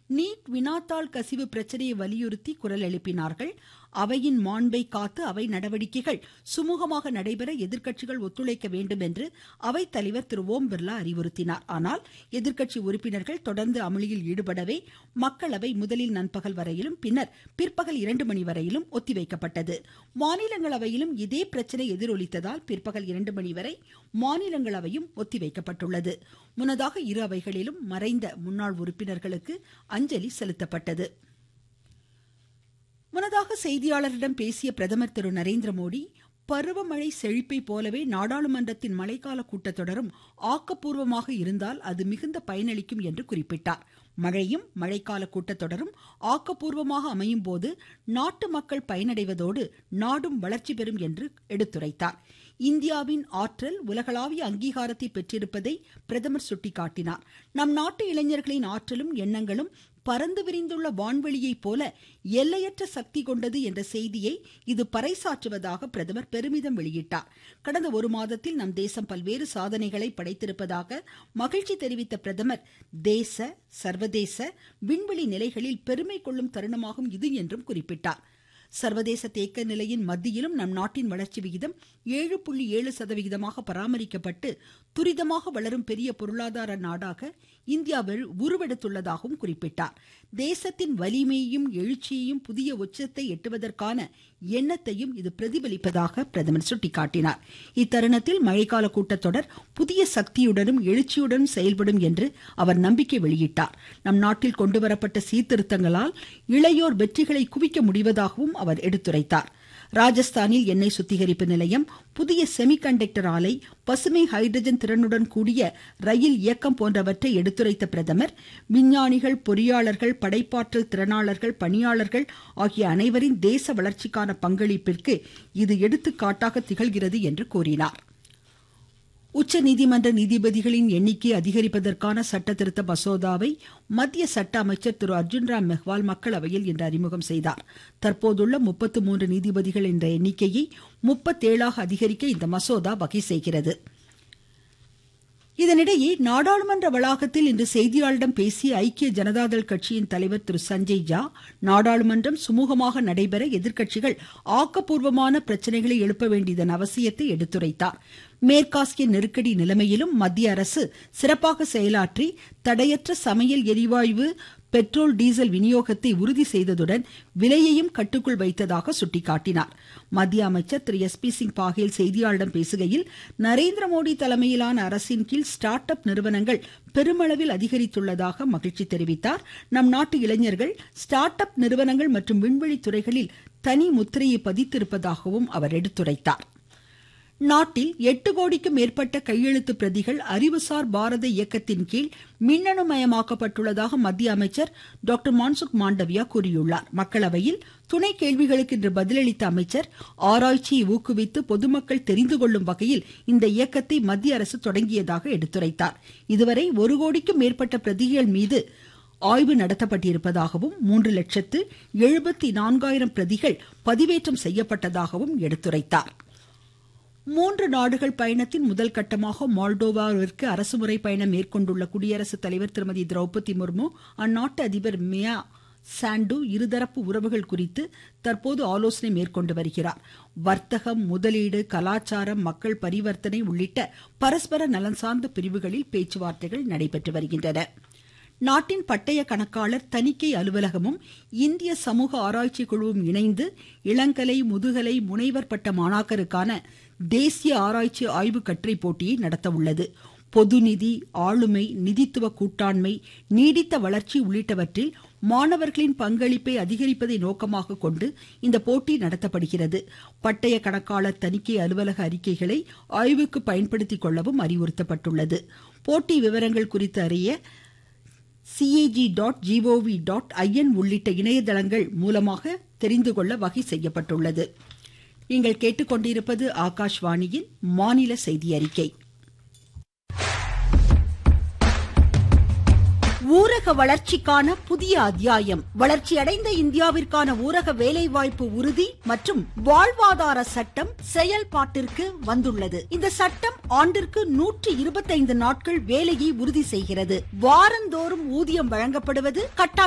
NEET வினாத்தாள் கசிவு பிரச்சனையை வலியுறுத்தி குரல் எழுப்பினார்கள் அவையின் மாண்பை காத்து அவை நடவடிக்கைகள் சுமூகமாக நடைபெற எதிர்க்கட்சிகள் ஒத்துழைக்க வேண்டும் என்று அவைத் தலைவர் திரு ஓம் பிர்லா அறிவுறுத்தினார் ஆனால் எதிர்க்கட்சி உறுப்பினர்கள் தொடர்ந்து அமளியில் ஈடுபடவே மக்களவை முதலில் நண்பகல் வரையிலும் பின்னர் பிற்பகல் இரண்டு மணி வரையிலும் ஒத்திவைக்கப்பட்டது மாநிலங்களவையிலும் இதே பிரச்சனை எதிரொலித்ததால் பிற்பகல் இரண்டு மணி வரை மாநிலங்களவையும் ஒத்திவைக்கப்பட்டுள்ளது முன்னதாக இரு அவைகளிலும் மறைந்த முன்னாள் உறுப்பினர்களுக்கு அஞ்சலி செலுத்தப்பட்டது முன்னதாக செய்தியாளர்களிடம் பேசிய பிரதமர் திரு நரேந்திர மோடி பருவமழை செழிப்பை போலவே நாடாளுமன்றத்தின் மழைக்கால கூட்டத்தொடரும் ஆக்கப்பூர்வமாக இருந்தால் அது மிகுந்த பயனளிக்கும் என்று குறிப்பிட்டார் மழையும் மழைக்கால கூட்டத்தொடரும் ஆக்கப்பூர்வமாக அமையும் போது நாட்டு மக்கள் பயனடைவதோடு நாடும் வளர்ச்சி பெறும் என்று எடுத்துரைத்தார் இந்தியாவின் ஆற்றல் உலகளாவிய அங்கீகாரத்தை பெற்றிருப்பதை பிரதமர் சுட்டிக்காட்டினார் நம் நாட்டு இளைஞர்களின் ஆற்றலும் எண்ணங்களும் பறந்து விரிந்துள்ள வான்வெளியை போல எல்லையற்ற சக்தி கொண்டது என்ற செய்தியை இது பறைசாற்றுவதாக பிரதமர் பெருமிதம் வெளியிட்டார் கடந்த ஒரு மாதத்தில் நம் தேசம் பல்வேறு சாதனைகளை படைத்திருப்பதாக மகிழ்ச்சி தெரிவித்த பிரதமர் தேச சர்வதேச விண்வெளி நிலைகளில் பெருமை கொள்ளும் தருணமாகும் இது என்றும் குறிப்பிட்டார் சர்வதேச தேக்க நிலையின் மத்தியிலும் நம் நாட்டின் வளர்ச்சி விகிதம் ஏழு புள்ளி ஏழு சதவிகிதமாக பராமரிக்கப்பட்டு துரிதமாக வளரும் பெரிய பொருளாதார நாடாக இந்தியா உருவெடுத்துள்ளதாகவும் குறிப்பிட்டார் தேசத்தின் வலிமையையும் எழுச்சியையும் புதிய உச்சத்தை எட்டுவதற்கான எண்ணத்தையும் இது பிரதிபலிப்பதாக பிரதமர் சுட்டிக்காட்டினார் இத்தருணத்தில் மழைக்கால கூட்டத்தொடர் புதிய சக்தியுடனும் எழுச்சியுடனும் செயல்படும் என்று அவர் நம்பிக்கை வெளியிட்டார் நம் நாட்டில் கொண்டுவரப்பட்ட சீர்திருத்தங்களால் இளையோர் வெற்றிகளை குவிக்க முடிவதாகவும் அவர் எடுத்துரைத்தார் ராஜஸ்தானில் எண்ணெய் சுத்திகரிப்பு நிலையம் புதிய செமிகண்டக்டர் ஆலை பசுமை ஹைட்ரஜன் திறனுடன் கூடிய ரயில் இயக்கம் போன்றவற்றை எடுத்துரைத்த பிரதமர் விஞ்ஞானிகள் பொறியாளர்கள் படைப்பாற்றல் திறனாளர்கள் பணியாளர்கள் ஆகிய அனைவரின் தேச வளர்ச்சிக்கான பங்களிப்பிற்கு இது எடுத்துக்காட்டாக திகழ்கிறது என்று கூறினார் உச்சநீதிமன்ற நீதிபதிகளின் எண்ணிக்கை அதிகரிப்பதற்கான சட்ட திருத்த மசோதாவை மத்திய சட்ட அமைச்சர் திரு அர்ஜுன் ராம் மெஹ்வால் மக்களவையில் இன்று அறிமுகம் செய்தார் தற்போதுள்ள முப்பத்து மூன்று நீதிபதிகள் என்ற எண்ணிக்கையை முப்பத்தேழாக அதிகரிக்க இந்த மசோதா வகை செய்கிறது இதனிடையே நாடாளுமன்ற வளாகத்தில் இன்று செய்தியாளர்களிடம் பேசிய ஐக்கிய ஜனதாதள் கட்சியின் தலைவர் திரு சஞ்சய் ஜா நாடாளுமன்றம் சுமூகமாக நடைபெற எதிர்க்கட்சிகள் ஆக்கப்பூர்வமான பிரச்சனைகளை எழுப்ப வேண்டியதன் அவசியத்தை எடுத்துரைத்தார் மேற்காசிய நெருக்கடி நிலைமையிலும் மத்திய அரசு சிறப்பாக செயலாற்றி தடையற்ற சமையல் எரிவாயு பெட்ரோல் டீசல் விநியோகத்தை உறுதி செய்ததுடன் விலையையும் கட்டுக்குள் வைத்ததாக சுட்டிக்காட்டினார் மத்திய அமைச்சர் திரு எஸ் பி சிங் பாகேல் செய்தியாளர்களிடம் பேசுகையில் நரேந்திர மோடி தலைமையிலான அரசின் கீழ் ஸ்டார்ட் அப் நிறுவனங்கள் பெருமளவில் அதிகரித்துள்ளதாக மகிழ்ச்சி தெரிவித்தார் நம் நாட்டு இளைஞர்கள் ஸ்டார்ட் அப் நிறுவனங்கள் மற்றும் விண்வெளி துறைகளில் தனி முத்திரையை பதித்திருப்பதாகவும் அவர் எடுத்துரைத்தார் நாட்டில் எட்டு கோடிக்கும் மேற்பட்ட கையெழுத்து பிரதிகள் அறிவுசார் பாரத இயக்கத்தின் கீழ் மின்னணுமயமாக்கப்பட்டுள்ளதாக மத்திய அமைச்சர் டாக்டர் மான்சுக் மாண்டவியா கூறியுள்ளார் மக்களவையில் துணை கேள்விகளுக்கு இன்று பதிலளித்த அமைச்சர் ஆராய்ச்சியை ஊக்குவித்து பொதுமக்கள் தெரிந்து கொள்ளும் வகையில் இந்த இயக்கத்தை மத்திய அரசு தொடங்கியதாக எடுத்துரைத்தார் இதுவரை ஒரு கோடிக்கும் மேற்பட்ட பிரதிகள் மீது ஆய்வு நடத்தப்பட்டிருப்பதாகவும் மூன்று லட்சத்து எழுபத்தி நான்காயிரம் பிரதிகள் பதிவேற்றம் செய்யப்பட்டதாகவும் எடுத்துரைத்தார் மூன்று நாடுகள் பயணத்தின் முதல் கட்டமாக மால்டோவாவிற்கு அரசுமுறை பயணம் மேற்கொண்டுள்ள குடியரசுத் தலைவர் திருமதி திரௌபதி முர்மு அந்நாட்டு அதிபர் மியா சாண்டு இருதரப்பு உறவுகள் குறித்து தற்போது ஆலோசனை மேற்கொண்டு வருகிறார் வர்த்தகம் முதலீடு கலாச்சாரம் மக்கள் பரிவர்த்தனை உள்ளிட்ட பரஸ்பர நலன் சார்ந்த பிரிவுகளில் பேச்சுவார்த்தைகள் நடைபெற்று வருகின்றன நாட்டின் பட்டய கணக்காளர் தணிக்கை அலுவலகமும் இந்திய சமூக ஆராய்ச்சி குழுவும் இணைந்து இளங்கலை முதுகலை முனைவர் பட்ட மாணாக்கருக்கான தேசிய ஆராய்ச்சி ஆய்வு கட்டுரை போட்டியை நடத்த உள்ளது பொதுநிதி ஆளுமை நிதித்துவ கூட்டாண்மை நீடித்த வளர்ச்சி உள்ளிட்டவற்றில் மாணவர்களின் பங்களிப்பை அதிகரிப்பதை நோக்கமாக கொண்டு இந்த போட்டி நடத்தப்படுகிறது பட்டய கணக்காளர் தணிக்கை அலுவலக அறிக்கைகளை ஆய்வுக்கு பயன்படுத்திக் கொள்ளவும் அறிவுறுத்தப்பட்டுள்ளது போட்டி விவரங்கள் குறித்து அறிய CAG dot gov dot in உள்ளிட்ட இணையதளங்கள் மூலமாக தெரிந்து கொள்ள வகை செய்யப்பட்டுள்ளது நீங்கள் கேட்டுக்கொண்டிருப்பது ஆகாஷ்வாணியின் மாநில செய்தி அறிக்கை ஊரக வளர்ச்சிக்கான புதிய அத்தியாயம் வளர்ச்சியடைந்த இந்தியாவிற்கான ஊரக வேலைவாய்ப்பு உறுதி மற்றும் வாழ்வாதார சட்டம் செயல்பாட்டிற்கு வந்துள்ளது இந்த சட்டம் ஆண்டிற்கு நூற்றி இருபத்தைந்து நாட்கள் வேலையை உறுதி செய்கிறது வாரந்தோறும் ஊதியம் வழங்கப்படுவது கட்டாயம்